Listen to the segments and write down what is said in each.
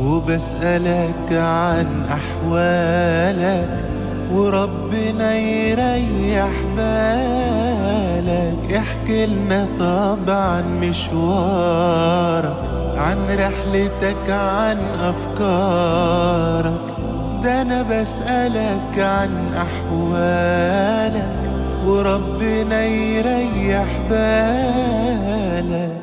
وبسألك عن أحوالك وربنا يريح بالك احكي لنا طبعا مشوارك عن رحلتك عن أفكارك ده أنا بسألك عن أحوالك وربنا يريح بالك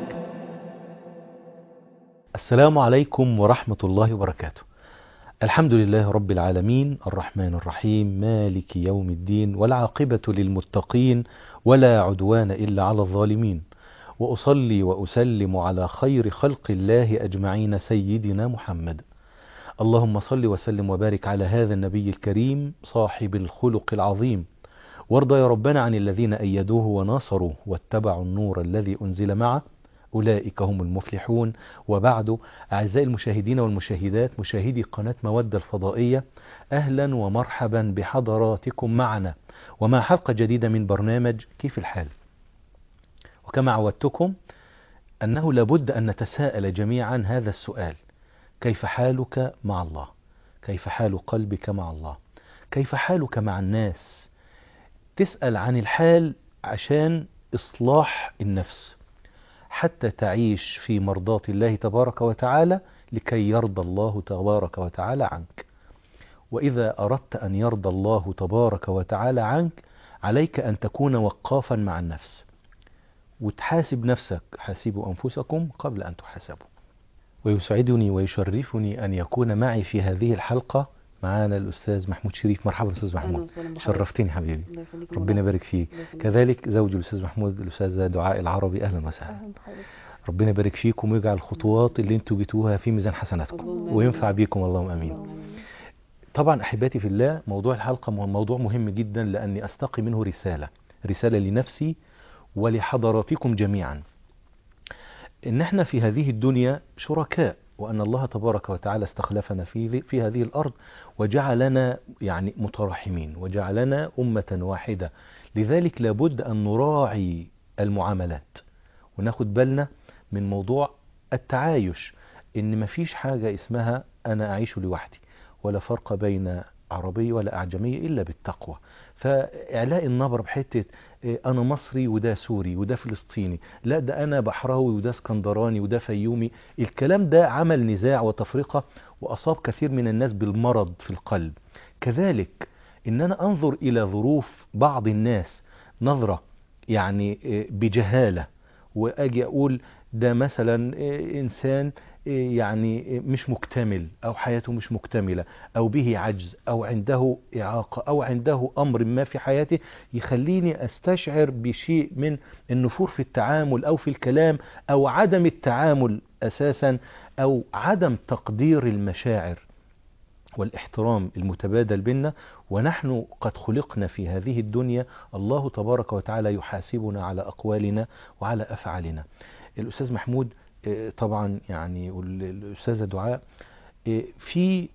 السلام عليكم ورحمة الله وبركاته الحمد لله رب العالمين الرحمن الرحيم مالك يوم الدين والعاقبة للمتقين ولا عدوان إلا على الظالمين وأصلي وأسلم على خير خلق الله أجمعين سيدنا محمد اللهم صل وسلم وبارك على هذا النبي الكريم صاحب الخلق العظيم وارض يا ربنا عن الذين أيدوه وناصروه واتبعوا النور الذي أنزل معه أولئك هم المفلحون وبعد أعزائي المشاهدين والمشاهدات مشاهدي قناة مودة الفضائية أهلا ومرحبا بحضراتكم معنا ومع حلقة جديدة من برنامج كيف الحال وكما عودتكم أنه لابد أن نتساءل جميعا هذا السؤال كيف حالك مع الله كيف حال قلبك مع الله كيف حالك مع الناس تسأل عن الحال عشان إصلاح النفس حتى تعيش في مرضاة الله تبارك وتعالى لكي يرضى الله تبارك وتعالى عنك وإذا أردت أن يرضى الله تبارك وتعالى عنك عليك أن تكون وقافا مع النفس وتحاسب نفسك حاسبوا أنفسكم قبل أن تحاسبوا ويسعدني ويشرفني أن يكون معي في هذه الحلقة معانا الأستاذ محمود شريف مرحبا أستاذ محمود شرفتني حبيبي ربنا يبارك فيك كذلك زوجي الأستاذ محمود الأستاذ دعاء العربي أهلا وسهلا ربنا يبارك فيكم ويجعل الخطوات اللي انتوا جيتوها في ميزان حسناتكم وينفع بيكم اللهم امين طبعا احباتي في الله موضوع الحلقه موضوع مهم جدا لاني استقي منه رساله رساله لنفسي ولحضراتكم جميعا ان احنا في هذه الدنيا شركاء وأن الله تبارك وتعالى استخلفنا في في هذه الأرض وجعلنا يعني متراحمين وجعلنا أمة واحدة لذلك لابد أن نراعي المعاملات وناخد بالنا من موضوع التعايش إن مفيش حاجة اسمها أنا أعيش لوحدي ولا فرق بين عربي ولا أعجمي إلا بالتقوى فإعلاء النبر بحتة أنا مصري وده سوري وده فلسطيني لا ده أنا بحراوي وده اسكندراني وده فيومي الكلام ده عمل نزاع وتفرقة وأصاب كثير من الناس بالمرض في القلب كذلك إن أنا أنظر إلى ظروف بعض الناس نظرة يعني بجهالة وأجي أقول ده مثلا إنسان يعني مش مكتمل أو حياته مش مكتملة أو به عجز أو عنده إعاقة أو عنده أمر ما في حياته يخليني أستشعر بشيء من النفور في التعامل أو في الكلام أو عدم التعامل أساسا أو عدم تقدير المشاعر والاحترام المتبادل بيننا ونحن قد خلقنا في هذه الدنيا الله تبارك وتعالى يحاسبنا على أقوالنا وعلى أفعالنا الأستاذ محمود طبعا يعني والأستاذة دعاء في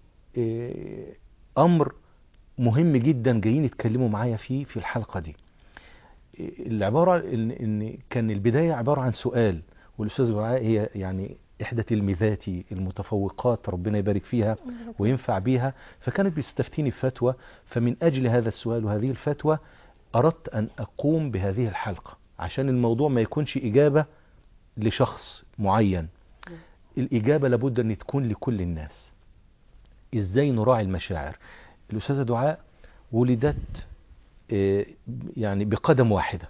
أمر مهم جدا جايين يتكلموا معايا فيه في الحلقة دي العبارة إن كان البداية عبارة عن سؤال والأستاذة دعاء هي يعني إحدى تلميذاتي المتفوقات ربنا يبارك فيها وينفع بيها فكانت بتستفتيني فتوى فمن أجل هذا السؤال وهذه الفتوى أردت أن أقوم بهذه الحلقة عشان الموضوع ما يكونش إجابة لشخص معين الإجابة لابد أن تكون لكل الناس إزاي نراعي المشاعر الأستاذة دعاء ولدت يعني بقدم واحدة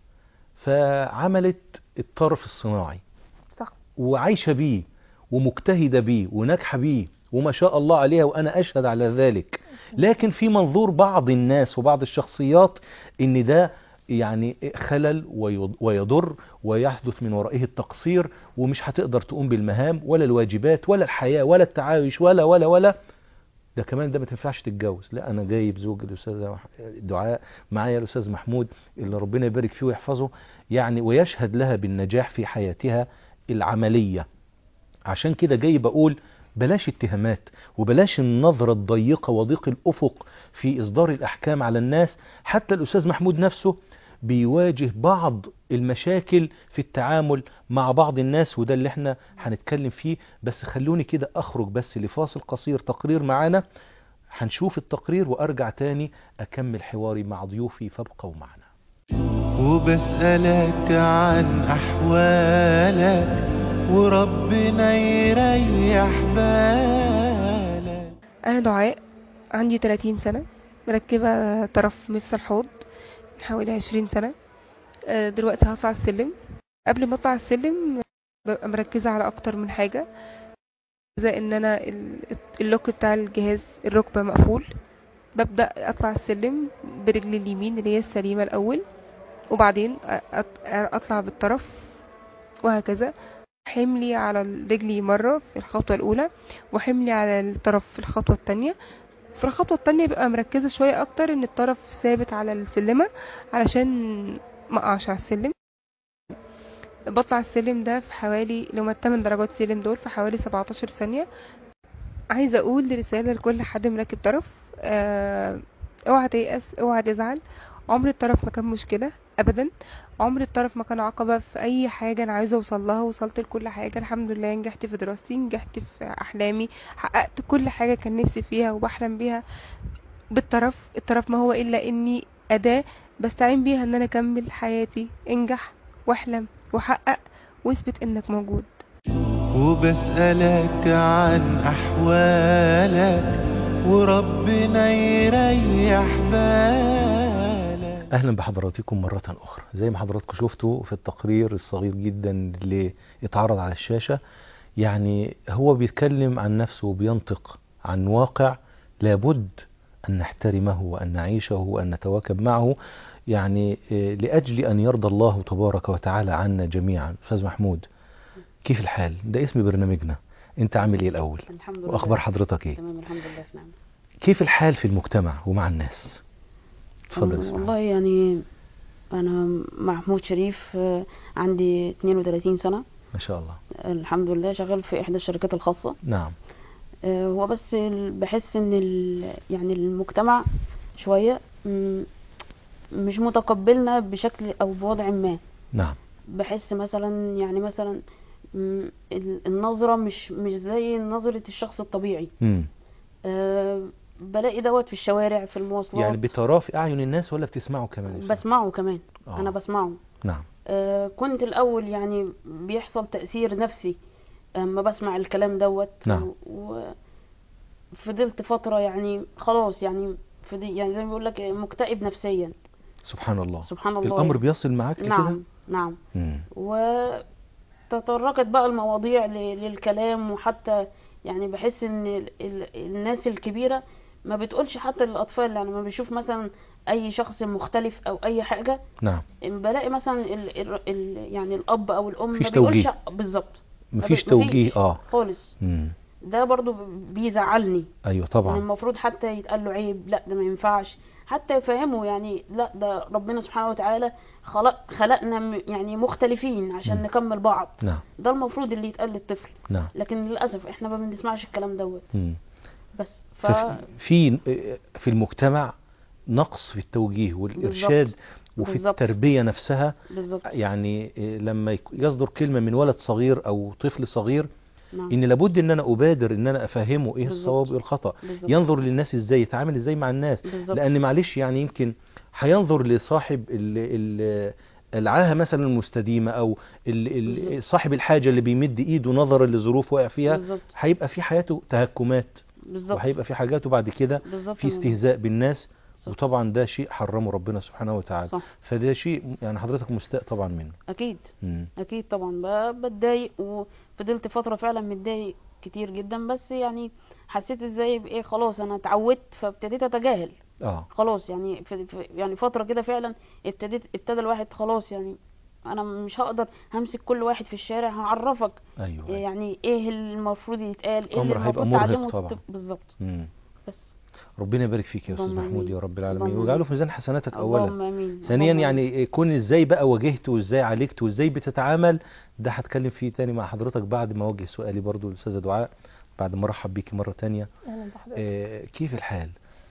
فعملت الطرف الصناعي صح. وعايشة بيه ومجتهدة بيه وناجحة بيه وما شاء الله عليها وأنا أشهد على ذلك لكن في منظور بعض الناس وبعض الشخصيات إن ده يعني خلل ويضر ويحدث من ورائه التقصير ومش هتقدر تقوم بالمهام ولا الواجبات ولا الحياة ولا التعايش ولا ولا ولا ده كمان ده ما تنفعش تتجوز لا انا جايب زوج الاستاذ دعاء معايا الاستاذ محمود اللي ربنا يبارك فيه ويحفظه يعني ويشهد لها بالنجاح في حياتها العملية عشان كده جاي بقول بلاش اتهامات وبلاش النظرة الضيقة وضيق الأفق في إصدار الأحكام على الناس حتى الأستاذ محمود نفسه بيواجه بعض المشاكل في التعامل مع بعض الناس وده اللي احنا هنتكلم فيه بس خلوني كده اخرج بس لفاصل قصير تقرير معانا هنشوف التقرير وارجع تاني اكمل حواري مع ضيوفي فابقوا معنا وبسألك عن أحوالك وربنا يريح بالك أنا دعاء عندي 30 سنة مركبة طرف مفصل حوض من حوالي 20 سنة آه، دلوقتي هطلع السلم قبل ما اطلع السلم ببقى مركزة على أكتر من حاجة زي إن أنا ال- اللوك بتاع الجهاز الركبة مقفول ببدأ أطلع السلم برجلي اليمين اللي هي السليمة الأول وبعدين أ- أط- أطلع بالطرف وهكذا حملي على رجلي مرة في الخطوة الأولى وحملي على الطرف في الخطوة التانية في الخطوة التانية ببقى مركزة شوية أكتر إن الطرف ثابت على السلمة علشان ما أقعش على السلم بطلع السلم ده في حوالي لو ما التمن درجات سلم دول في حوالي 17 ثانية عايزة أقول رسالة لكل حد مركب طرف آه، اوعى تيأس اوعى تزعل عمر الطرف ما كان مشكلة أبدا عمر الطرف ما كان عقبة في أي حاجة أنا عايزة أوصل لها وصلت لكل حاجة الحمد لله نجحت في دراستي نجحت في أحلامي حققت كل حاجة كان نفسي فيها وبحلم بيها بالطرف الطرف ما هو إلا إني أداة بستعين بيها إن أنا أكمل حياتي انجح واحلم وحقق واثبت إنك موجود وبسألك عن أحوالك وربنا يريح بالك اهلا بحضراتكم مرة اخرى زي ما حضراتكم شفتوا في التقرير الصغير جدا اللي اتعرض على الشاشة يعني هو بيتكلم عن نفسه وبينطق عن واقع لابد ان نحترمه وان نعيشه وان نتواكب معه يعني آه، لاجل ان يرضى الله تبارك وتعالى عنا جميعا استاذ محمود كيف الحال ده اسم برنامجنا انت عامل ايه الاول الحمد لله واخبار حضرتك ايه تمام الحمد لله في نعمة كيف الحال في المجتمع ومع الناس اتفضل يا أم، أستاذ والله يعني انا محمود شريف آه، عندي 32 سنة ما شاء الله الحمد لله شغال في احدى الشركات الخاصة نعم آه، هو بس ال- بحس ان ال- يعني المجتمع شوية مم، مش متقبلنا بشكل او بوضع ما نعم بحس مثلا يعني مثلا مم، ال- النظرة مش مش زي نظرة الشخص الطبيعي مم. أه بلاقي دوت في الشوارع في المواصلات يعني بتراه في أعين الناس ولا بتسمعه كمان يا أستاذ؟ بسمعه كمان آه. انا بسمعه نعم آه كنت الاول يعني بيحصل تأثير نفسي اما بسمع الكلام دوت نعم. وفضلت فترة يعني خلاص يعني فضي يعني زي ما بيقول لك مكتئب نفسيا سبحان الله سبحان الله الأمر يعني. بيصل معاك لكده نعم نعم مم. وتطرقت بقى المواضيع ل- للكلام وحتى يعني بحس ان ال- ال- الناس الكبيرة ما بتقولش حتى للأطفال يعني ما بيشوف مثلا أي شخص مختلف أو أي حاجة نعم بلاقي مثلا ال ال ال يعني الاب او الام مفيش ما بيقولش توجيه. بالظبط مفيش مفيش. توجيه اه خالص مم. ده برضو بيزعلني أيوه يعني طبعا المفروض حتى يتقال له عيب لا ده ما ينفعش حتى يفهمه يعني لا ده ربنا سبحانه وتعالى خلق خلقنا م- يعني مختلفين عشان مم. نكمل بعض نعم ده المفروض اللي يتقال للطفل نعم لكن للاسف احنا ما بنسمعش الكلام دوت مم. بس ف ففي في المجتمع نقص في التوجيه والإرشاد وفي بالظبط. التربية نفسها بالظبط يعني إيه، لما يك- يصدر كلمة من ولد صغير أو طفل صغير نعم إن لابد إن أنا أبادر إن أنا أفهمه إيه بالظبط. الصواب وإيه الخطأ بالظبط ينظر للناس إزاي يتعامل إزاي مع الناس بالظبط لان معلش يعني يمكن هينظر لصاحب ال ال العاهه مثلا المستديمه او ال ال بالظبط. صاحب الحاجه اللي بيمد ايده نظرا لظروف واقع فيها بالظبط هيبقى في حياته تهكمات بالظبط وهيبقى في حاجاته بعد كده بالظبط في استهزاء بالناس صح. وطبعا ده شيء حرمه ربنا سبحانه وتعالى صح فده شيء يعني حضرتك مستاء طبعا منه اكيد مم. اكيد طبعا ب- بتضايق وفضلت فتره فعلا متضايق كتير جدا بس يعني حسيت ازاي بايه خلاص انا اتعودت فابتديت اتجاهل اه خلاص يعني في في- يعني فتره كده فعلا ابتديت ابتدى الواحد خلاص يعني انا مش هقدر همسك كل واحد في الشارع هعرفك ايوه, أيوة. يعني ايه اللي المفروض يتقال ايه اللي أمر هيبقى المفروض مرهق تعلمه طبعا. الطفل- بالظبط مم. بس ربنا يبارك فيك يا استاذ اللهم محمود آمين. يا رب العالمين اللهم ويجعله آمين. في ميزان حسناتك اولا اللهم امين ثانيا اللهم يعني كون ازاي بقى واجهت وازاي عالجت وازاي بتتعامل ده هتكلم فيه تاني مع حضرتك بعد ما اوجه سؤالي برضو للاستاذه دعاء بعد ما ارحب بيكي مره تانية اهلا بحضرتك آه كيف الحال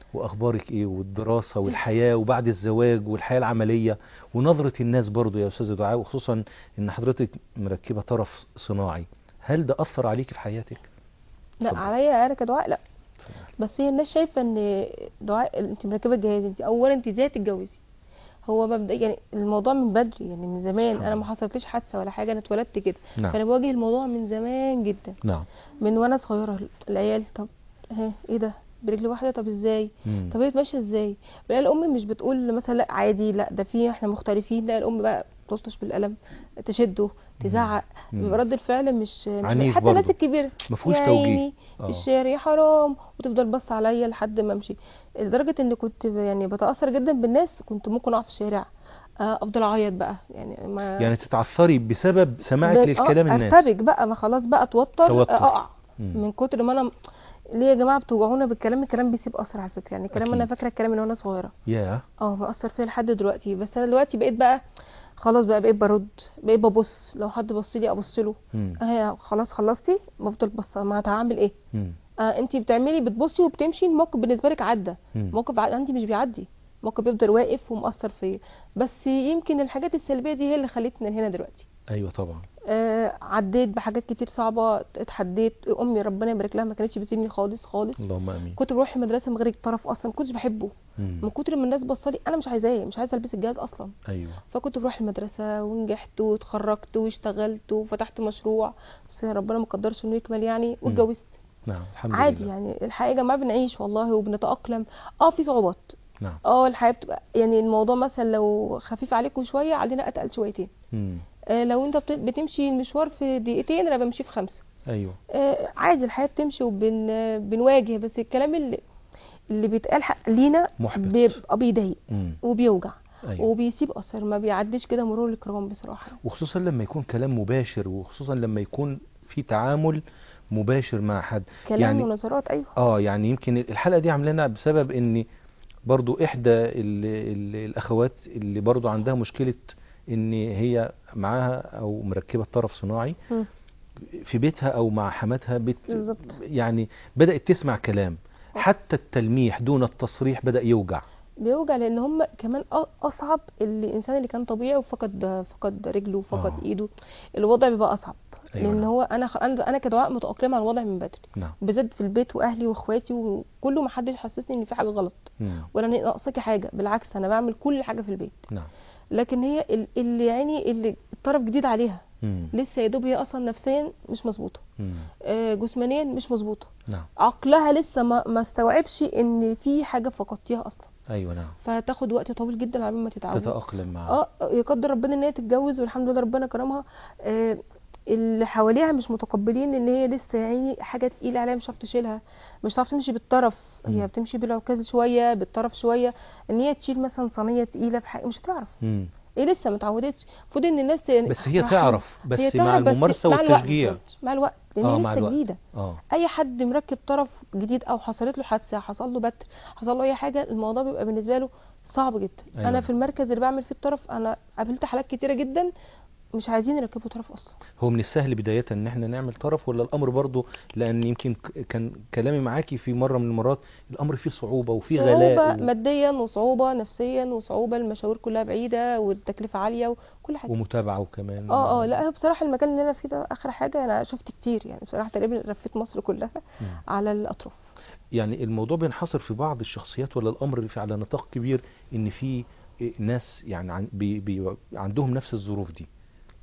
واخبارك ايه والدراسه والحياه وبعد الزواج والحياه العمليه ونظره الناس برضو يا استاذه دعاء وخصوصا ان حضرتك مركبه طرف صناعي هل ده اثر عليك في حياتك لا اتفضل. عليا انا كدعاء لا بس هي الناس شايفه ان دعاء انت مركبه الجهاز انت اولا انت ازاي تتجوزي هو مبدا يعني الموضوع من بدري يعني من زمان سبحان انا الله. ما حصلتليش حادثه ولا حاجه انا اتولدت كده نعم فانا بواجه الموضوع من زمان جدا نعم من وانا صغيره العيال طب ها ايه ده برجل واحده طب ازاي مم. طب هي ماشيه ازاي بلاقي الام مش بتقول مثلا لا عادي لا ده في احنا مختلفين لا الام بقى تلطش بالقلم تشده تزعق مم. بيبقى رد الفعل مش, مش عنيف حتى الناس برضه. الكبيره مفهوش يا توجيه عيني آه. في الشارع يا حرام وتفضل بص عليا لحد ما امشي لدرجه ان كنت ب- يعني بتاثر جدا بالناس كنت ممكن اقف في الشارع آه، افضل اعيط بقى يعني ما يعني تتعثري بسبب سماعك ب- للكلام آه، الناس ارتبك بقى ما خلاص بقى اتوتر توتر. آه، اقع مم. من كتر ما انا ليه يا جماعه بتوجعونا بالكلام الكلام بيسيب اثر على فكره يعني الكلام انا أكيد. فاكره الكلام من وانا صغيره يا اه مأثر فيا لحد دلوقتي بس انا دلوقتي بقيت بقى خلاص بقى بقيت برد بقيت ببص لو حد بص لي ابص له مم. اه خلاص خلصتي بفضل بص ما هعمل ايه مم. آه انت بتعملي بتبصي وبتمشي الموقف بالنسبه لك عدى مم. موقف ع- عندي مش بيعدي موقف بيفضل واقف ومأثر فيا بس يمكن الحاجات السلبيه دي هي اللي خلتني هنا دلوقتي ايوه طبعا آه عديت بحاجات كتير صعبه اتحديت امي ربنا يبارك لها ما كانتش بتسيبني خالص خالص اللهم امين كنت بروح المدرسه من غير الطرف اصلا ما كنتش بحبه مم. من كتر ما الناس بصالي انا مش عايزاه مش عايزه البس الجهاز اصلا ايوه فكنت بروح المدرسه ونجحت واتخرجت واشتغلت وفتحت مشروع بس ربنا ما قدرش انه يكمل يعني واتجوزت نعم الحمد عادي لله يعني الحياه يا جماعه بنعيش والله وبنتاقلم اه في صعوبات نعم اه الحياه بتبقى يعني الموضوع مثلا لو خفيف عليكم شويه علينا اتقل شويتين مم. آه لو انت بت- بتمشي المشوار في دقيقتين انا بمشي في خمسه ايوه آه عادي الحياه بتمشي وبن آه، بنواجه بس الكلام اللي اللي بيتقال حق لينا محبط. بيبقى بيضايق مم. وبيوجع ايوه وبيسيب اثر ما بيعديش كده مرور الكرام بصراحه وخصوصا لما يكون كلام مباشر وخصوصا لما يكون في تعامل مباشر مع حد كلام يعني ونظرات ايوه اه يعني يمكن الحلقه دي عاملينها بسبب ان برضو احدى ال ال الاخوات اللي برضو عندها مشكله ان هي معاها او مركبه طرف صناعي مم. في بيتها او مع حماتها بت بالظبط. يعني بدات تسمع كلام حتى التلميح دون التصريح بدا يوجع بيوجع لان هم كمان أ- اصعب الانسان اللي كان طبيعي وفقد فقد رجله وفقد آه. ايده الوضع بيبقى اصعب أيوة لان نعم. هو انا خ- انا أنا كدعاء متاقلمه على الوضع من بدري نعم بالذات في البيت واهلي واخواتي وكله ما حدش حسسني ان في حاجه غلط مم. ولا إن ناقصاكي حاجه بالعكس انا بعمل كل حاجه في البيت نعم لكن هي ال- اللي يعني اللي الطرف جديد عليها مم. لسه يا دوب هي اصلا نفسيا مش مظبوطه مم. آه، جسمانيا مش مظبوطه نعم عقلها لسه ما ما استوعبش ان في حاجه فقدتيها اصلا ايوه نعم فهتاخد وقت طويل جدا على ما تتعود تتاقلم مع اه يقدر ربنا ان هي تتجوز والحمد لله ربنا كرمها آه اللي حواليها مش متقبلين ان هي لسه يعني حاجه تقيله عليها مش هتعرف تشيلها مش هتعرف تمشي بالطرف مم. هي بتمشي بالعكاز شويه بالطرف شويه ان هي تشيل مثلا صينيه تقيله في حاجه مش هتعرف مم. ايه لسه ما اتعودتش المفروض ان الناس ت- بس هي تفرحها. تعرف بس هي مع تعرف الممارسه مع الوقت والتشجيع بالظبط، مع الوقت لان آه، هي مع لسه الوقت. جديده اه اي حد مركب طرف جديد او حصلت له حادثه حصل له بتر حصل له اي حاجه الموضوع بيبقى بالنسبه له صعب جدا أيوة. انا في المركز اللي بعمل فيه الطرف انا قابلت حالات كتيره جدا مش عايزين يركبوا طرف اصلا هو من السهل بداية ان احنا نعمل طرف ولا الامر برضو لان يمكن ك- كان كلامي معاكي في مرة من المرات الامر فيه صعوبة وفيه صعوبه غلاء و... ماديا وصعوبه نفسيا وصعوبه المشاوير كلها بعيده والتكلفه عاليه وكل حاجه ومتابعة وكمان اه اه لا هو بصراحه المكان اللي انا فيه ده اخر حاجه انا شفت كتير يعني بصراحه تقريبا لفيت مصر كلها مم. على الاطراف يعني الموضوع بينحصر في بعض الشخصيات ولا الامر في على نطاق كبير ان في ناس يعني عن بي بي عندهم نفس الظروف دي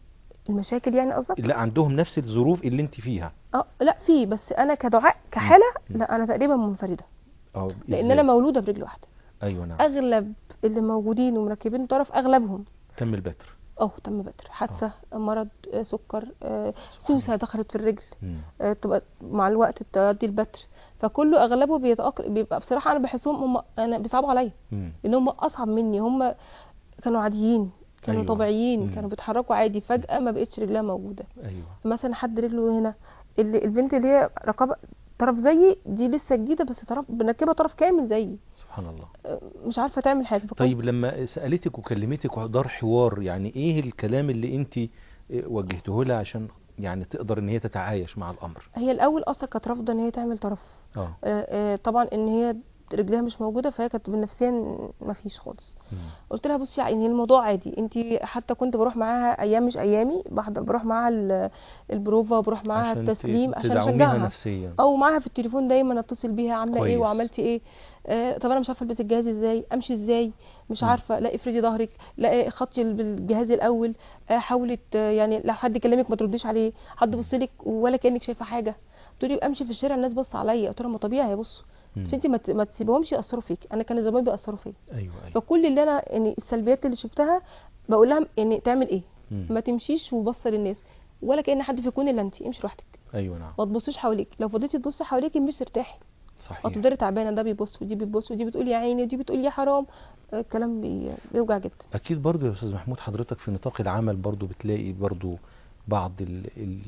المشاكل يعني قصدك لا عندهم نفس الظروف اللي انت فيها اه لا في بس انا كدعاء كحاله مم. لا انا تقريبا منفرده اه لان إزاي؟ انا مولوده برجل واحده ايوه نعم اغلب اللي موجودين ومركبين طرف اغلبهم تم البتر اه تم بتر حادثه مرض آه، سكر آه، سوسه دخلت في الرجل مم. آه، تبقى مع الوقت تؤدي البتر فكله اغلبه بيتأقل بيبقى بصراحه انا بحسهم هم انا بيصعبوا عليا مم. لان هم اصعب مني هم كانوا عاديين كانوا أيوة. طبيعيين مم. كانوا بيتحركوا عادي فجاه ما بقتش رجلها موجوده ايوه مثلا حد رجله هنا اللي البنت اللي هي رقبه طرف زيي دي لسه جديده بس طرف بنركبها طرف كامل زيي سبحان الله آه، مش عارفه تعمل حاجه فكنت- طيب لما سألتك وكلمتك ودار حوار يعني ايه الكلام اللي انت وجهته لها عشان يعني تقدر ان هي تتعايش مع الامر هي الاول اصلا كانت رافضه ان هي تعمل طرف اه آه، آه، طبعا ان هي رجليها مش موجوده فهي كانت نفسيا ما فيش خالص مم. قلت لها بصي يعني الموضوع عادي انت حتى كنت بروح معاها ايام مش ايامي بحضر بروح معاها ال- البروفا وبروح معاها عشان ت- التسليم عشان تدعميها اشجعها نفسيا او معاها في التليفون دايما اتصل بيها عامله ايه كويس. وعملتي ايه آه طب انا مش عارفه البس الجهاز ازاي امشي ازاي مش مم. عارفه لا افردي ظهرك لا خطي ال- بالجهاز الاول آه حاولي ت- يعني لو حد كلمك ما ترديش عليه حد بص لك ولا كانك شايفه حاجه تقولي امشي في الشارع الناس بص عليا قلت لها ما طبيعي هيبصوا مم. بس انت ما ت- ما تسيبهمش ياثروا فيك انا كان زمان بيأثروا فيا ايوه ايوه فكل اللي انا يعني السلبيات اللي شفتها بقول لها يعني تعمل ايه مم. ما تمشيش وبص للناس ولا كأن حد في الكون الا انت امشي لوحدك ايوه نعم ما تبصوش حواليك لو فضلتي تبصي حواليك مش ترتاحي صحيح هتفضلي تعبانه ده بيبص ودي بتبص ودي بتقول يا عيني ودي بتقول يا حرام آه، الكلام بي... بيوجع جدا اكيد برضو يا استاذ محمود حضرتك في نطاق العمل برضو بتلاقي برضو بعض ال ال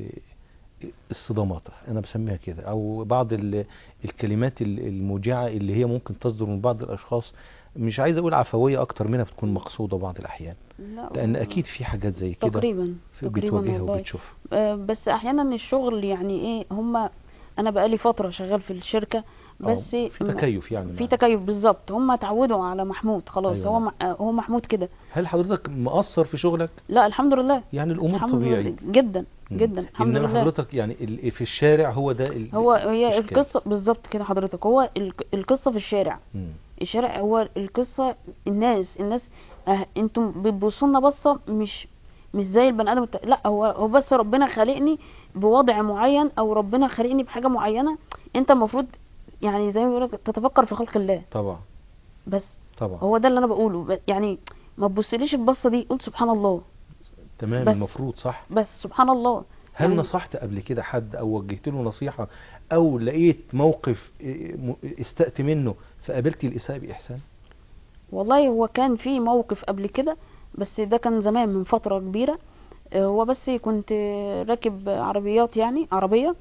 الصدامات انا بسميها كده او بعض ال الكلمات ال- الموجعه اللي هي ممكن تصدر من بعض الاشخاص مش عايز اقول عفويه اكتر منها بتكون مقصوده بعض الاحيان لا لان والله. اكيد في حاجات زي كده تقريبا في- تقريبا بتواجهها والله وبتشوفها آه، بس احيانا الشغل يعني ايه هما انا بقالي فتره شغال في الشركه بس آه، في م- تكيف يعني في معاه. تكيف بالظبط هم اتعودوا على محمود خلاص أيوة هو نعم. م- آه، هو محمود كده هل حضرتك مقصر في شغلك لا الحمد لله يعني الامور الحمد طبيعي لله جدا مم. جدا الحمد انما لله حضرتك يعني ال- في الشارع هو ده ال- هو هي الإشكال. القصه بالظبط كده حضرتك هو الق- القصه في الشارع مم. الشارع هو القصه الناس الناس اه انتم بتبصوا لنا بصه مش مش زي البني ادم الت- لا هو هو بس ربنا خلقني بوضع معين او ربنا خلقني بحاجه معينه انت المفروض يعني زي ما بيقولك تتفكر في خلق الله طبعا بس طبعا هو ده اللي انا بقوله ب- يعني ما تبصليش البصه دي قول سبحان الله تمام بس. المفروض صح بس سبحان الله هل يعني نصحت قبل كده حد او وجهت له نصيحة او لقيت موقف إيه، م- استأت منه فقابلت الإساءة بإحسان والله هو كان في موقف قبل كده بس ده كان زمان من فترة كبيرة آه، هو بس كنت راكب عربيات يعني عربية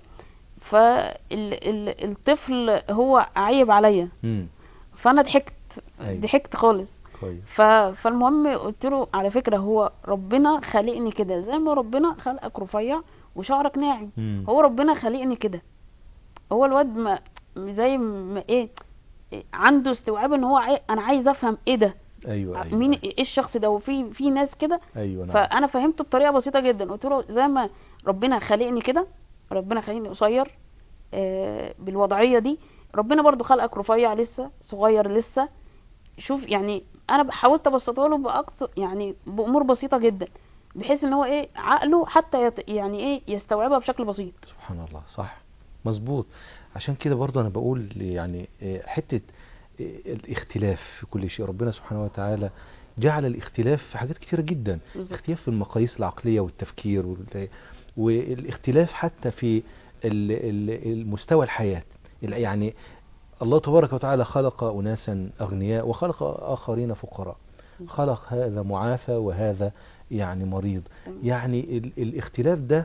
فالطفل هو عيب عليا امم فانا ضحكت أيوة. ضحكت خالص كويس ف... فالمهم قلت له على فكرة هو ربنا خلقني كده زي ما ربنا خلقك رفيع وشعرك ناعم مم. هو ربنا خلقني كده هو الواد ما زي ما ايه إيه، عنده استوعاب ان هو عاي... انا عايز افهم ايه ده ايوه ايوه مين ايه الشخص ده وفي في ناس كده ايوه نعم فانا فهمته بطريقه بسيطه جدا قلت له زي ما ربنا خلقني كده ربنا خلقني قصير آه بالوضعيه دي ربنا برضو خلقك رفيع لسه صغير لسه شوف يعني انا حاولت ابسطها له باقصى يعني بامور بسيطه جدا بحيث ان هو ايه عقله حتى يت يعني ايه يستوعبها بشكل بسيط سبحان الله صح مظبوط عشان كده برضه انا بقول يعني إيه، حتة إيه، الاختلاف في كل شيء ربنا سبحانه وتعالى جعل الاختلاف في حاجات كتيرة جدا بالظبط. اختلاف في المقاييس العقلية والتفكير وال- والاختلاف حتى في ال- ال- المستوى الحياة ال- يعني الله تبارك وتعالى خلق أناسا أغنياء وخلق آخرين فقراء خلق هذا معافى وهذا يعني مريض يعني ال- الاختلاف ده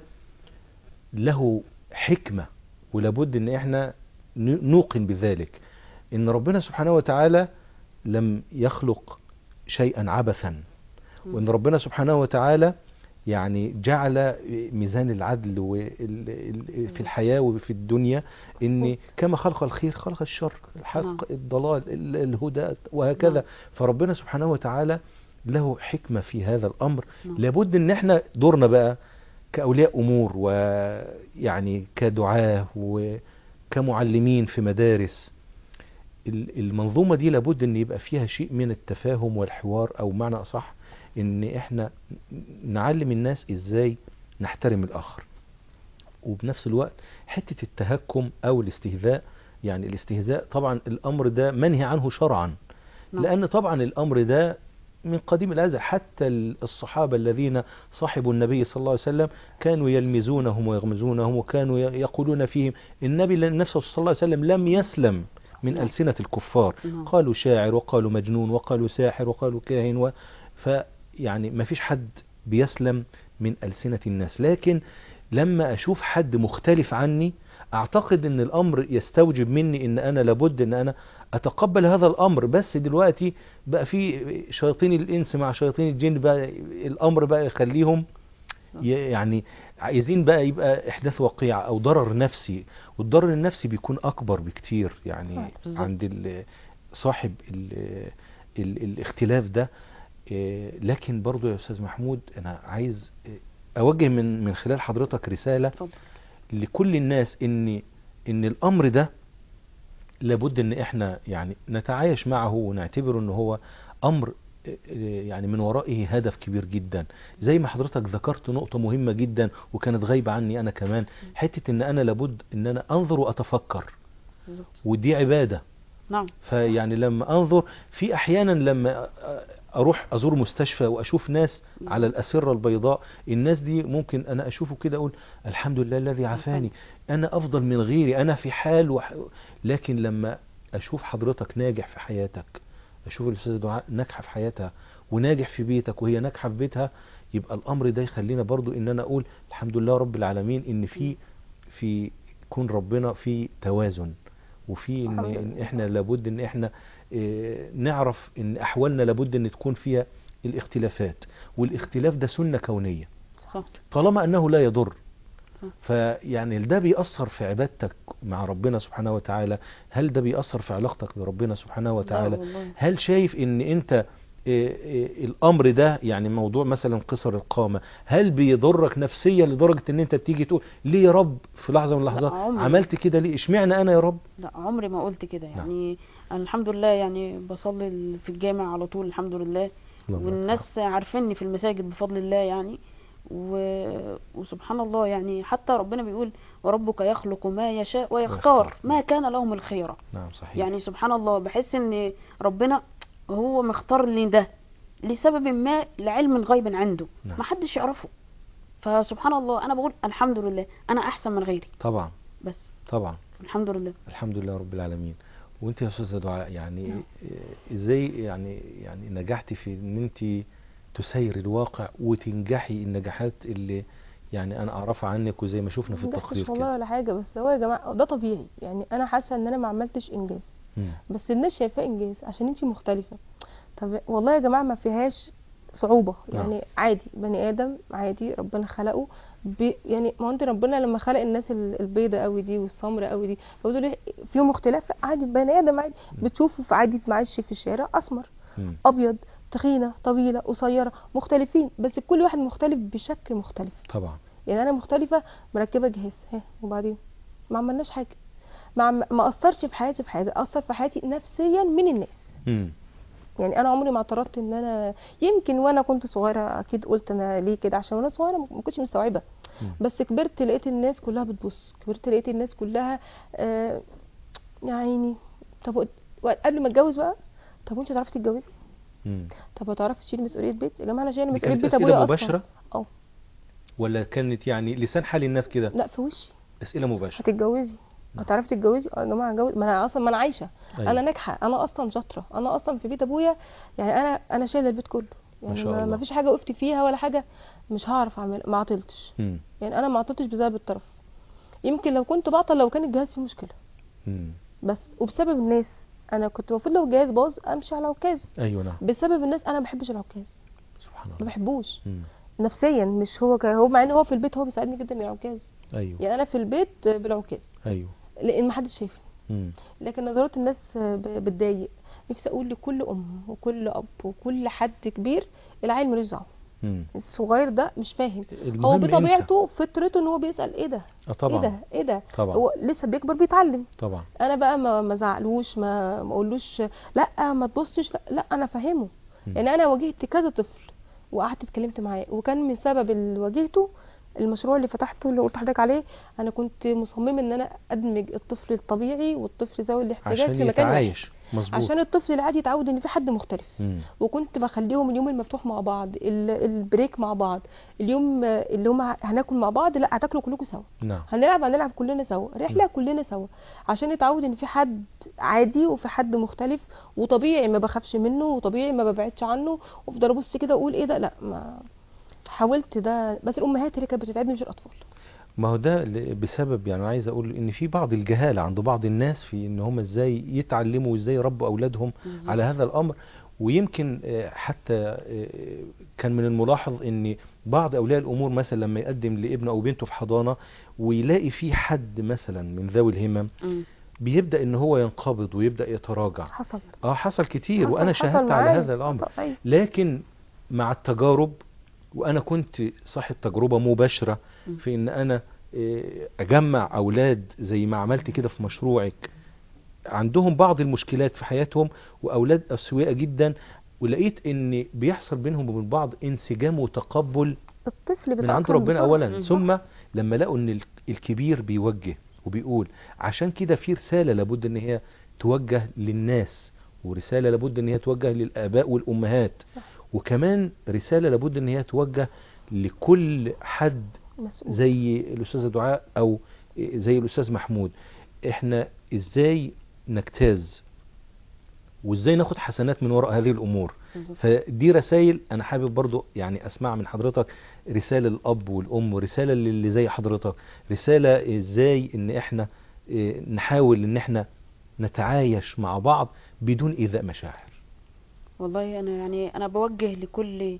له حكمة ولابد ان احنا ن- نوقن بذلك ان ربنا سبحانه وتعالى لم يخلق شيئا عبثا وان ربنا سبحانه وتعالى يعني جعل ميزان العدل وال- ال- في الحياة وفي الدنيا ان كما خلق الخير خلق الشر نعم. الحق الضلال ال- الهدى وهكذا نعم. فربنا سبحانه وتعالى له حكمة في هذا الامر نعم. لابد ان احنا دورنا بقى كأولياء أمور ويعني كدعاة وكمعلمين في مدارس ال- المنظومة دي لابد ان يبقى فيها شيء من التفاهم والحوار او معنى اصح ان احنا نعلم الناس ازاي نحترم الاخر وبنفس الوقت حتة التهكم او الاستهزاء يعني الاستهزاء طبعا الامر ده منهي عنه شرعا نعم. لان طبعا الامر ده من قديم الازل حتى الصحابه الذين صاحبوا النبي صلى الله عليه وسلم كانوا يلمزونهم ويغمزونهم وكانوا ي- يقولون فيهم النبي نفسه صلى الله عليه وسلم لم يسلم من نعم. ألسنة الكفار نعم. قالوا شاعر وقالوا مجنون وقالوا ساحر وقالوا كاهن و... فيعني ما فيش حد بيسلم من ألسنة الناس لكن لما أشوف حد مختلف عني أعتقد أن الأمر يستوجب مني أن أنا لابد أن أنا أتقبل هذا الأمر بس دلوقتي بقى في شياطين الإنس مع شياطين الجن بقى الأمر بقى يخليهم ي- يعني عايزين بقى يبقى احداث وقيعة او ضرر نفسي والضرر النفسي بيكون اكبر بكتير يعني آه، بالظبط. عند ال- صاحب ال ال الاختلاف ده إيه، لكن برضو يا استاذ محمود انا عايز إيه، اوجه من من خلال حضرتك رسالة اتفضل لكل الناس ان ان الامر ده لابد ان احنا يعني نتعايش معه ونعتبره ان هو امر إيه، يعني من ورائه هدف كبير جدا زي ما حضرتك ذكرت نقطة مهمة جدا وكانت غايبة عني انا كمان حتة ان انا لابد ان انا انظر واتفكر بالظبط ودي عبادة نعم فيعني لما انظر في احيانا لما اروح ازور مستشفى واشوف ناس على الاسره البيضاء الناس دي ممكن انا اشوفه كده اقول الحمد لله الذي عافاني انا افضل من غيري انا في حال وح... لكن لما اشوف حضرتك ناجح في حياتك اشوف الاستاذه دعاء ناجحه في حياتها وناجح في بيتك وهي ناجحه في بيتها يبقى الامر ده يخلينا برضو ان انا اقول الحمد لله رب العالمين ان في في يكون ربنا في توازن وفي ان, الحمد إن لله. احنا لابد ان احنا آه، نعرف ان احوالنا لابد ان تكون فيها الاختلافات والاختلاف ده سنة كونية صح طالما انه لا يضر صح. فيعني ده بيأثر في عبادتك مع ربنا سبحانه وتعالى هل ده بيأثر في علاقتك بربنا سبحانه وتعالى لا والله. هل شايف ان انت إيه إيه الامر ده يعني موضوع مثلا قصر القامة هل بيضرك نفسيا لدرجة ان انت بتيجي تقول ليه يا رب في لحظة من لا، اللحظات عمري. عملت كده ليه اشمعنى انا يا رب لا عمري ما قلت كده يعني انا الحمد لله يعني بصلي ال- في الجامع على طول الحمد لله اللهم لك والناس عارفيني في المساجد بفضل الله يعني و... وسبحان الله يعني حتى ربنا بيقول وربك يخلق ما يشاء ويختار ويختار. ما كان لهم الخيرة نعم صحيح يعني سبحان الله بحس ان ربنا هو مختار لي ده لسبب ما لعلم غيب عنده نعم. ما حدش يعرفه فسبحان الله انا بقول الحمد لله انا احسن من غيري طبعا بس طبعا الحمد لله الحمد لله رب العالمين وانت يا استاذه دعاء يعني إيه- ازاي يعني يعني نجحتي في ان انت تسير الواقع وتنجحي النجاحات اللي يعني انا اعرفها عنك وزي ما شفنا في ما التقرير نجحتش والله كده ولا حاجه بس هو يا جماعه ده طبيعي يعني انا حاسه ان انا ما عملتش انجاز مم. بس الناس شايفاه انجاز عشان انتي مختلفه طب والله يا جماعه ما فيهاش صعوبه نعم. يعني عادي بني ادم عادي ربنا خلقه بي يعني ما هو انت ربنا لما خلق الناس ال- البيضة قوي دي والسمرة قوي دي فبتقول لي فيهم اختلاف لا عادي بني ادم عادي بتشوفه في عادي معيش في الشارع اسمر مم. ابيض تخينه طويله قصيره مختلفين بس كل واحد مختلف بشكل مختلف طبعا يعني انا مختلفه مركبه جهاز ها وبعدين ما عملناش حاجه ما عم... ما اثرش في حياتي في حاجه اثر في حياتي نفسيا من الناس مم. يعني انا عمري ما اعترضت ان انا يمكن وانا كنت صغيره اكيد قلت انا ليه كده عشان وانا صغيره ما كنتش مستوعبه مم. بس كبرت لقيت الناس كلها بتبص كبرت لقيت الناس كلها آه يا عيني طب و- قبل ما اتجوز بقى طب وانت تعرفي تتجوزي مم. طب هتعرفي تشيلي مسؤوليه بيت يا جماعه انا شايله دي مسؤوليه كانت بيت ابويا اسئله اصلا مباشره اه ولا كانت يعني لسان حال الناس كده لا في وشي اسئله مباشره هتتجوزي هتعرفي تتجوزي اه يا جماعه اتجوز ما انا اصلا ما انا عايشه أيوة. انا ناجحه انا اصلا شاطره انا اصلا في بيت ابويا يعني انا انا شايله البيت كله يعني شاء ما, الله. ما فيش حاجه وقفت فيها ولا حاجه مش هعرف اعمل ما عطلتش مم. يعني انا ما عطلتش بسبب الطرف يمكن لو كنت بعطل لو كان الجهاز فيه مشكله مم. بس وبسبب الناس انا كنت المفروض لو الجهاز باظ امشي على عكاز ايوه نعم بسبب الناس انا ما بحبش العكاز سبحان ما الله بحبوش مم. نفسيا مش هو ك... هو مع ان هو في البيت هو بيساعدني جدا العكاز ايوه يعني انا في البيت بالعكاز ايوه لان ما حدش شايفني مم. لكن نظرات الناس ب- بتضايق نفسي اقول لكل ام وكل اب وكل حد كبير العيل ملوش دعوه مم. الصغير ده مش فاهم هو المهم إمتى؟ بطبيعته فطرته ان هو بيسال ايه ده اه ايه طبعا ده ايه ده طبعا هو لسه بيكبر بيتعلم طبعا انا بقى ما ما زعلوش ما ما اقولوش لا ما تبصش لا, لا انا فاهمه مم. يعني انا واجهت كذا طفل وقعدت اتكلمت معاه وكان من سبب اللي واجهته المشروع اللي فتحته اللي قلت لحضرتك عليه انا كنت مصممه ان انا ادمج الطفل الطبيعي والطفل ذوي الاحتياجات عشان في مكان واحد يتعايش مظبوط عشان الطفل العادي يتعود ان في حد مختلف مم. وكنت بخليهم اليوم المفتوح مع بعض ال- البريك مع بعض اليوم اللي هم هناكل مع بعض لا هتاكلوا كلكم سوا نعم هنلعب هنلعب كلنا سوا رحله كلنا سوا عشان يتعود ان في حد عادي وفي حد مختلف وطبيعي ما بخافش منه وطبيعي ما ببعدش عنه وافضل ابص كده واقول ايه ده لا ما حاولت ده بس الامهات اللي كانت بتتعبني مش الاطفال ما هو ده ل- بسبب يعني عايز اقول ان في بعض الجهاله عند بعض الناس في ان هم ازاي يتعلموا وازاي يربوا اولادهم على هذا الامر ويمكن آه، حتى آه، كان من الملاحظ ان بعض اولياء الامور مثلا لما يقدم لابنه او بنته في حضانه ويلاقي في حد مثلا من ذوي الهمم مم. بيبدا ان هو ينقبض ويبدا يتراجع حصل اه حصل كتير حصل- وانا حصل شاهدت على معايا. هذا الامر حصل، أيوة. لكن مع التجارب وانا كنت صاحب تجربه مباشره م. في ان انا آه، اجمع اولاد زي ما عملت كده في مشروعك عندهم بعض المشكلات في حياتهم واولاد اسوياء جدا ولقيت ان بيحصل بينهم وبين بعض انسجام وتقبل الطفل من بيتأقلم عند ربنا بسرعة. اولا مم. ثم لما لقوا ان ال- الكبير بيوجه وبيقول عشان كده في رسالة لابد ان هي توجه للناس ورسالة لابد ان هي توجه للاباء والامهات وكمان رسالة لابد ان هي توجه لكل حد مسؤول زي الاستاذة دعاء او زي الاستاذ محمود احنا ازاي نجتاز وازاي ناخد حسنات من وراء هذه الامور بالظبط. فدي رسائل انا حابب برضو يعني اسمع من حضرتك رسالة الاب والام ورسالة للي زي حضرتك رسالة ازاي ان احنا إيه، نحاول ان احنا نتعايش مع بعض بدون ايذاء مشاعر والله انا يعني انا بوجه لكل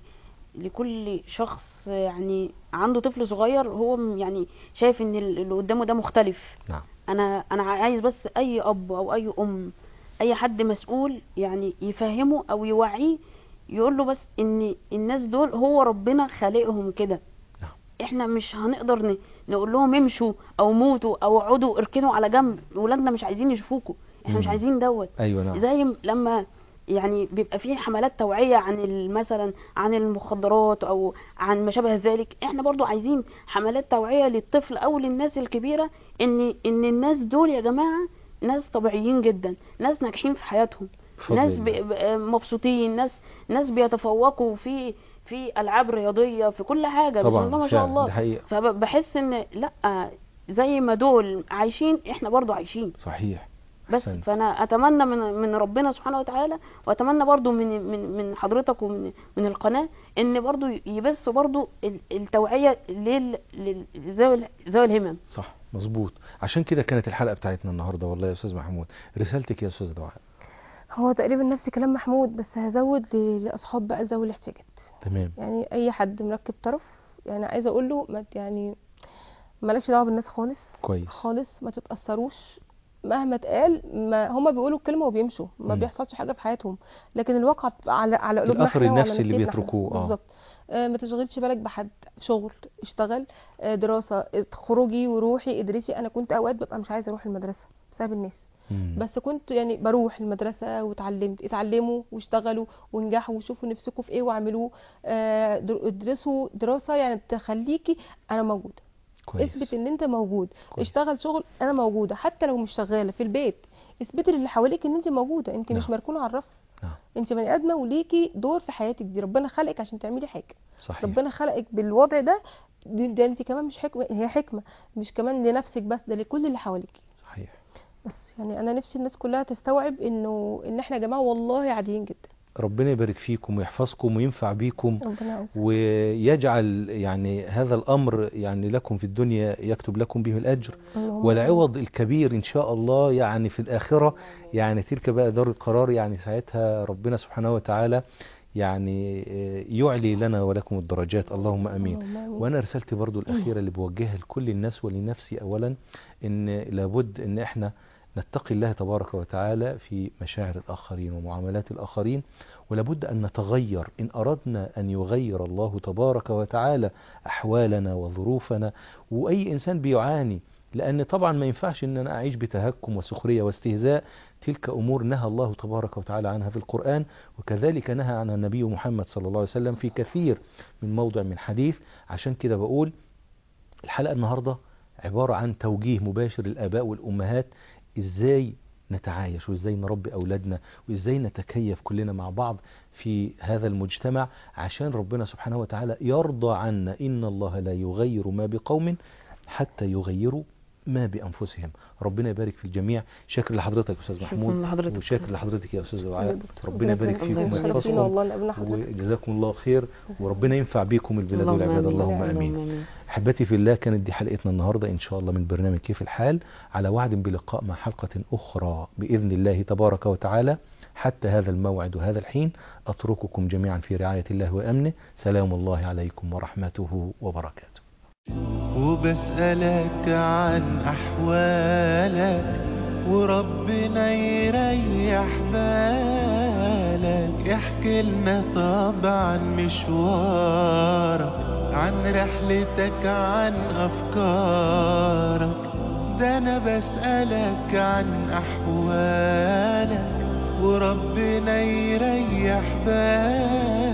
لكل شخص يعني عنده طفل صغير هو م- يعني شايف ان ال- اللي قدامه ده مختلف نعم انا انا عايز بس اي اب او اي ام اي حد مسؤول يعني يفهمه او يوعيه يقول له بس ان الناس دول هو ربنا خالقهم كده نعم. احنا مش هنقدر ن- نقول لهم امشوا او موتوا او اقعدوا اركنوا على جنب ولادنا مش عايزين يشوفوكوا احنا مش مم. عايزين دوت ايوه نعم زي م- لما يعني بيبقى فيه حملات توعية عن ال- مثلا عن المخدرات او عن ما شابه ذلك احنا برضو عايزين حملات توعية للطفل او للناس الكبيرة ان ان الناس دول يا جماعة ناس طبيعيين جدا ناس ناجحين في حياتهم بفضل ناس الله. بي- ب- مبسوطين ناس ناس بيتفوقوا في في العاب رياضية في كل حاجة بسم طبعا الله ما شاء فعلا، الله دي حقيقة. فبحس ان لا زي ما دول عايشين احنا برضو عايشين صحيح بس أحسنت. فانا اتمنى من من ربنا سبحانه وتعالى واتمنى برضو من من من حضرتك ومن من القناه ان برضو يبثوا برضو ال- التوعيه لل لل- ذوي ال- ذوي الهمم صح مظبوط عشان كده كانت الحلقة بتاعتنا النهاردة والله يا استاذ محمود رسالتك يا استاذ دعاء هو تقريبا نفس كلام محمود بس هزود ل- لاصحاب بقى ذوي الاحتياجات تمام يعني اي حد مركب طرف يعني عايزه اقول له ما ت- يعني مالكش دعوه بالناس خالص كويس خالص ما تتاثروش مهما اتقال ما هما بيقولوا الكلمه وبيمشوا ما مم. بيحصلش حاجه في حياتهم لكن الواقع بتبقى على على قلوبنا الأثر احنا وعلى النفسي اللي نفسيتنا احنا. بيتركوه، آه. بالظبط آه، ما تشغلش بالك بحد شغل اشتغل آه، دراسه خروجي وروحي ادرسي انا كنت اوقات ببقى مش عايزه اروح المدرسه بسبب الناس مم. بس كنت يعني بروح المدرسة واتعلمت اتعلموا واشتغلوا ونجحوا وشوفوا نفسكم في ايه واعملوه آه، در- ادرسوا دراسة يعني تخليكي انا موجودة كويس اثبت ان انت موجود كويس. اشتغل شغل انا موجودة حتى لو مش شغالة في البيت اثبتي للي حواليك ان انت موجودة انت مش نعم. مركونة على الرف نعم. انت بني ادمة وليكي دور في حياتك دي ربنا خلقك عشان تعملي حاجة صحيح ربنا خلقك بالوضع ده دي- ده انت كمان مش حكمة هي حكمة مش كمان لنفسك بس ده لكل اللي حواليك صحيح بس يعني انا نفسي الناس كلها تستوعب انه ان احنا يا جماعه والله عاديين جدا ربنا يبارك فيكم ويحفظكم وينفع بيكم ربنا يعز ويجعل يعني هذا الأمر يعني لكم في الدنيا يكتب لكم به الأجر اللهم والعوض الكبير إن شاء الله يعني في الآخرة يعني تلك بقى دار القرار يعني ساعتها ربنا سبحانه وتعالى يعني آه، يعلي لنا ولكم الدرجات اللهم أمين اللهم آمين. وانا رسالتي برضو الاخيره اللي بوجهها لكل الناس ولنفسي اولا ان لابد ان احنا نتقي الله تبارك وتعالى في مشاعر الاخرين ومعاملات الاخرين ولابد ان نتغير ان اردنا ان يغير الله تبارك وتعالى احوالنا وظروفنا واي انسان بيعاني لان طبعا ما ينفعش ان انا اعيش بتهكم وسخريه واستهزاء تلك امور نهى الله تبارك وتعالى عنها في القران وكذلك نهى عنها النبي محمد صلى الله عليه وسلم في كثير من موضع من حديث عشان كده بقول الحلقة النهاردة عبارة عن توجيه مباشر للآباء والأمهات إزاي نتعايش وإزاي نربي أولادنا وإزاي نتكيف كلنا مع بعض في هذا المجتمع عشان ربنا سبحانه وتعالى يرضى عنا إن الله لا يغير ما بقوم حتى يغيروا ما بأنفسهم ربنا يبارك في الجميع شاكر لحضرتك يا أستاذ محمود لحضرتك. وشاكر لحضرتك يا أستاذ يا دعاء دكتور. ربنا يبارك ربنا فيكم يخليك. ويحفظكم. شرفينا والله ويحفظكم نقابلنا حضرتك وجزاكم الله خير وربنا ينفع بيكم البلاد اللهم والعباد آمين. اللهم آمين آمين. أحبتي في الله كانت دي حلقتنا النهاردة إن شاء الله من برنامج كيف الحال على وعد بلقاء مع حلقة أخرى بإذن الله تبارك وتعالى حتى هذا الموعد وهذا الحين أترككم جميعا في رعاية الله وأمنه سلام الله عليكم ورحمته وبركاته وبسألك عن أحوالك وربنا يريح بالك احكي لنا طبعا مشوارك عن رحلتك عن أفكارك ده أنا بسألك عن أحوالك وربنا يريح بالك